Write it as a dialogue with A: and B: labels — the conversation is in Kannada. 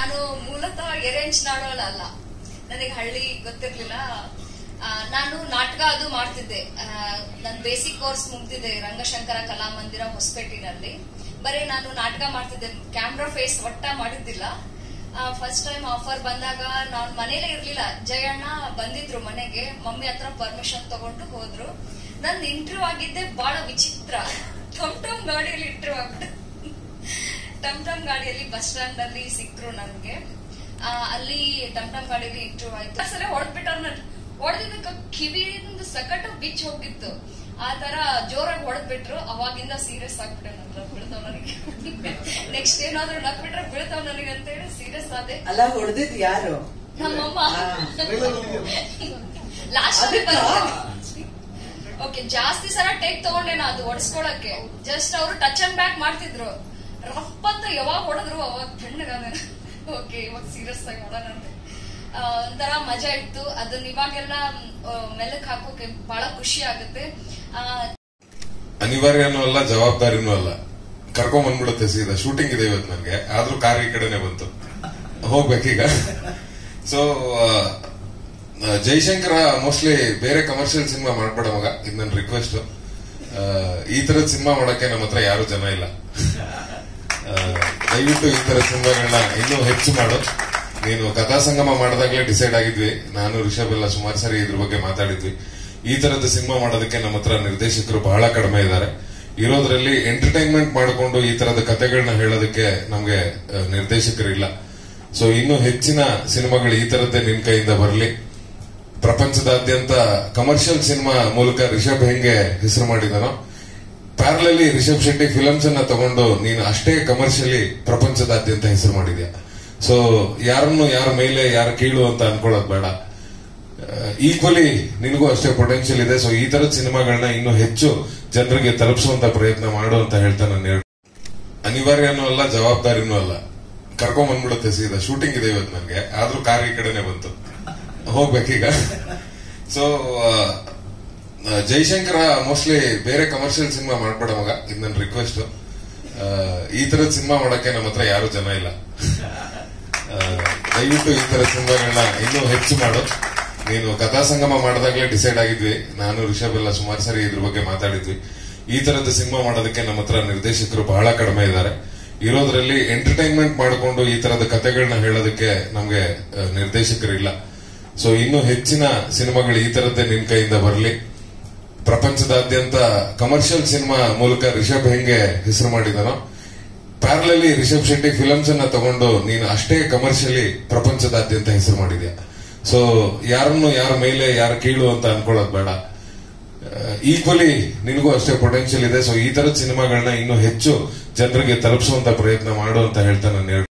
A: ನಾನು ಮೂಲತಃ ಎರೆಂಚ್ನಾಡೋಳ ಅಲ್ಲ ನನಗೆ ಹಳ್ಳಿ ಗೊತ್ತಿರ್ಲಿಲ್ಲ ಆ, ನಾನು ನಾಟಕ ಅದು ಮಾಡ್ತಿದ್ದೆ ನನ್ನ ಬೇಸಿಕ್ ಕೋರ್ಸ್ ಮುಗ್ದಿದೆ ರಂಗಶಂಕರ ಕಲಾಮಂದಿರ ಹೊಸಪೇಟಿನಲ್ಲಿ ಬರೀ ನಾನು ನಾಟಕ ಮಾಡ್ತಿದ್ದೆ ಕ್ಯಾಮ್ರಾ ಫೇಸ್ ಒಟ್ಟ ಮಾಡಿದ್ದಿಲ್ಲ ಫಸ್ಟ್ ಟೈಮ್ ಆಫರ್ ಬಂದಾಗ ನಾನು ಮನೇಲೇ ಇರ್ಲಿಲ್ಲ ಜಯಣ್ಣ ಬಂದಿದ್ರು ಮನೆಗೆ ಮಮ್ಮಿ ಹತ್ರ ಪರ್ಮಿಷನ್ ತಗೊಂಡು ಹೋದ್ರು ನನ್ ಇಂಟರ್ವ್ಯೂ ಆಗಿದ್ದೆ ಬಹಳ ವಿಚಿತ್ರ ಟಮ್ ಟಮ್ ಗಾಡಿಯಲ್ಲಿ ಇಂಟರ್ವ್ಯೂ ಆಗ್ಬಿಟ್ಟು ಟಮ್ ಟಮ್ ಗಾಡಿಯಲ್ಲಿ ಬಸ್ ಸ್ಟ್ಯಾಂಡ್ ಅಲ್ಲಿ ಸಿಕ್ರು ನನ್ಗೆ ಆ, ಅಲ್ಲಿ ಟಮ್ ಟಮ್ ಗಾಡಿಯಲ್ಲಿ ಇಂಟರ್ವ್ಯೂ ಆಯ್ತು ಸಲ ಹೊಡೆದ್ಬಿಟ್ಟವ್ರು ನನ್ ಹೊಡೆದಿದ್ದಕ್ಕ ಕಿವಿಯಿಂದ ಸಕಟ ಬಿಚ್ ಹೋಗಿತ್ತು ಆ ತರ ಜೋರಾಗಿ ಹೊಡೆದ್ಬಿಟ್ರು ಅವಾಗಿಂದ ಸೀರಿಯಸ್ ಆಗ್ಬಿಟ್ಟೆ ನನ್ನ ಬೀಳ್ತಾವ್ ನನಗೆ ನೆಕ್ಸ್ಟ್ ಏನಾದ್ರು ನಕ್ಬಿಟ್ರೆ ಬೀಳ್ತಾವ್ ನನಗೆ ಅಂತ ಹೇಳಿ ಸೀರಿಯಸ್ ಆದೆ
B: ಅಲ್ಲ ಹೊಡೆದಿದ್ ಯಾರು
A: ನಮ್ಮಮ್ಮ
B: ಹಾ.
A: ಲಾಸ್ಟ್
B: ಅದಕ್ಕ?
A: ಓಕೆ ಜಾಸ್ತಿ ಸಲ ಟೇಕ್ ತಗೊಂಡೇನ ಅದು ಒಡಿಸ್ಕೊಳಕ್ಕೆ ಜಸ್ಟ್ ಅವರು ಟಚ್ ಅಂಡ್ ಬ್ಯಾಕ್ ಮಾಡ್ತಿದ್ರು ರಪ್ಪ ಅಂತ ಯಾವಾಗ ಹೊಡೆದ್ರು ಅವಾಗ ತಣ್ಣಗಾದ ಓಕೆ ಇವಾಗ ಸೀರಿಯಸ್ ಆಗಿ ಮಾಡೋಣ ಅಂತ ಆ, ಒಂಥರ ಮಜಾ ಇತ್ತು ಅದನ್ನ ಇವಾಗೆಲ್ಲ ಆ, ಮೆಲಕ್ ಹಾಕೋಕೆ ಬಹಳ ಖುಷಿ ಆಗುತ್ತೆ ಆ,
C: ಅನಿವಾರ್ಯನೂ ಅಲ್ಲ ಜವಾಬ್ದಾರಿನೂ ಅಲ್ಲ ಕರ್ಕೊಂಡ್ ಬಂದ್ಬಿಡುತ್ತೆ ಸೀದಾ ಶೂಟಿಂಗ್ ಇದೆ ಇವತ್ತು ನನಗೆ ಆದ್ರೂ ಕಾರ್ ಈ ಕಡೆನೆ ಬಂತು ಹೋಗ್ಬೇಕೀಗ ಸೊ ಜೈಶಂಕರ ಮೋಸ್ಟ್ಲಿ ಬೇರೆ ಕಮರ್ಷಿಯಲ್ ಸಿನಿಮಾ ಮಾಡ್ಬೇಡ ಮಗ ಇದು ನನ್ನ ರಿಕ್ವೆಸ್ಟ್ ಈ ತರದ ಸಿನಿಮಾ ಮಾಡಕ್ಕೆ ನಮ್ಮ ಹತ್ರ ಯಾರು ಜನ ಇಲ್ಲ ಆ, ದಯವಿಟ್ಟು ಈ ತರ ಸಿನಿಮಾಗಳನ್ನ ಇನ್ನೂ ಹೆಚ್ಚು ಮಾಡು ನೀನು ಕಥಾ ಸಂಗಮ ಮಾಡಿದಾಗಲೇ ಡಿಸೈಡ್ ಆಗಿದ್ವಿ ನಾನು ರಿಷಬ್ ಎಲ್ಲ ಸುಮಾರು ಸರಿ ಇದ್ರ ಬಗ್ಗೆ ಮಾತಾಡಿದ್ವಿ ಈ ತರದ ಸಿನಿಮಾ ಮಾಡೋದಕ್ಕೆ ನಮ್ಮ ಹತ್ರ ನಿರ್ದೇಶಕರು ಬಹಳ ಕಡಿಮೆ ಇದ್ದಾರೆ ಇರೋದ್ರಲ್ಲಿ ಎಂಟರ್ಟೈನ್ಮೆಂಟ್ ಮಾಡಿಕೊಂಡು ಈ ತರದ ಕಥೆಗಳನ್ನ ಹೇಳೋದಕ್ಕೆ ನಮ್ಗೆ ಆ, ನಿರ್ದೇಶಕರಿಲ್ಲ ಸೊ ಇನ್ನು ಹೆಚ್ಚಿನ ಸಿನಿಮಾಗಳು ಈ ತರದ್ದೇ ನಿನ್ ಕೈಯಿಂದ ಬರಲಿ ಪ್ರಪಂಚದಾದ್ಯಂತ ಕಮರ್ಷಿಯಲ್ ಸಿನಿಮಾ ಮೂಲಕ ರಿಷಬ್ ಹೆಂಗೆ ಹೆಸರು ಮಾಡಿದಾನೋ ಪ್ಯಾರಲಲ್ಲಿ ರಿಷಬ್ ಶೆಟ್ಟಿ ಫಿಲಮ್ಸ್ ಅನ್ನ ತಗೊಂಡು ನೀನು ಅಷ್ಟೇ ಕಮರ್ಷಿಯಲಿ ಪ್ರಪಂಚದಾದ್ಯಂತ ಹೆಸರು ಮಾಡಿದ್ಯಾ ಸೊ ಯಾರನ್ನು ಯಾರ ಮೇಲೆ ಯಾರ ಕೀಳು ಅಂತ ಅನ್ಕೊಳ್ಳೋದು ಬೇಡ ಈಕ್ವಲಿ ನಿನಗೂ ಅಷ್ಟೇ ಪೊಟೆನ್ಶಿಯಲ್ ಇದೆ ಸೊ ಈ ತರದ ಸಿನಿಮಾಗಳನ್ನ ಇನ್ನೂ ಹೆಚ್ಚು ಜನರಿಗೆ ತಲುಪಿಸುವಂತ ಪ್ರಯತ್ನ ಮಾಡು ಅಂತ ಹೇಳ್ತಾ ನಾನು ಹೇಳ್- ಅನಿವಾರ್ಯನೂ ಅಲ್ಲ ಜವಾಬ್ದಾರಿನೂ ಅಲ್ಲ ಕರ್ಕೊಂಡ್ ಬಂದ್ಬಿಡುತ್ತೆ ಸೀದಾ ಶೂಟಿಂಗ್ ಇದೆ ಇವತ್ತು ನನಗೆ ಆದ್ರೂ ಕಾರ್ ಈ ಕಡೆನೆ ಬಂತು ಹೋಗ್ಬೇಕೀಗ ಸೊ ಜೈಶಂಕರ ಮೋಸ್ಟ್ಲಿ ಬೇರೆ ಕಮರ್ಷಿಯಲ್ ಸಿನಿಮಾ ಮಾಡ್ಬೇಡ ಮಗ ಇದು ನನ್ನ ರಿಕ್ವೆಸ್ಟ್ ಈ ತರದ ಸಿನಿಮಾ ಮಾಡಕ್ಕೆ ನಮ್ಮ ಹತ್ರ ಯಾರು ಜನ ಇಲ್ಲ ಆ, ದಯವಿಟ್ಟು ಈ ತರ ಸಿನಿಮಾಗಳನ್ನ ಇನ್ನೂ ಹೆಚ್ಚು ಮಾಡು ನೀನು ಕಥಾ ಸಂಗಮ ಮಾಡಿದಾಗಲೇ ಡಿಸೈಡ್ ಆಗಿದ್ವಿ ನಾನು ರಿಷಬ್ ಎಲ್ಲ ಸುಮಾರು ಸರಿ ಇದ್ರ ಬಗ್ಗೆ ಮಾತಾಡಿದ್ವಿ ಈ ತರದ ಸಿನಿಮಾ ಮಾಡೋದಕ್ಕೆ ನಮ್ಮ ಹತ್ರ ನಿರ್ದೇಶಕರು ಬಹಳ ಕಡಿಮೆ ಇದ್ದಾರೆ ಇರೋದ್ರಲ್ಲಿ ಎಂಟರ್ಟೈನ್ಮೆಂಟ್ ಮಾಡಿಕೊಂಡು ಈ ತರದ ಕಥೆಗಳನ್ನ ಹೇಳೋದಕ್ಕೆ ನಮ್ಗೆ ಆ, ನಿರ್ದೇಶಕರಿಲ್ಲ ಸೊ ಇನ್ನು ಹೆಚ್ಚಿನ ಸಿನಿಮಾಗಳು ಈ ತರದ್ದೇ ನಿನ್ ಕೈಯಿಂದ ಬರಲಿ ಪ್ರಪಂಚದಾದ್ಯಂತ ಕಮರ್ಷಿಯಲ್ ಸಿನಿಮಾ ಮೂಲಕ ರಿಷಬ್ ಹೆಂಗೆ ಹೆಸರು ಮಾಡಿದಾನೋ ಪ್ಯಾರಲಲ್ಲಿ ರಿಷಬ್ ಶೆಟ್ಟಿ ಫಿಲಮ್ಸ್ ಅನ್ನ ತಗೊಂಡು ನೀನು ಅಷ್ಟೇ ಕಮರ್ಷಿಯಲಿ ಪ್ರಪಂಚದಾದ್ಯಂತ ಹೆಸರು ಮಾಡಿದ್ಯಾ ಸೊ ಯಾರನ್ನು ಯಾರ ಮೇಲೆ ಯಾರ ಕೀಳು ಅಂತ ಅನ್ಕೊಳ್ಳೋದು ಬೇಡ ಈಕ್ವಲಿ ನಿನಗೂ ಅಷ್ಟೇ ಪೊಟೆನ್ಶಿಯಲ್ ಇದೆ ಸೊ ಈ ತರದ ಸಿನಿಮಾಗಳನ್ನ ಇನ್ನೂ ಹೆಚ್ಚು ಜನರಿಗೆ ತಲುಪಿಸುವಂತ ಪ್ರಯತ್ನ ಮಾಡು ಅಂತ ಹೇಳ್ತಾ ನಾನು ಹೇಳ್ತೀನಿ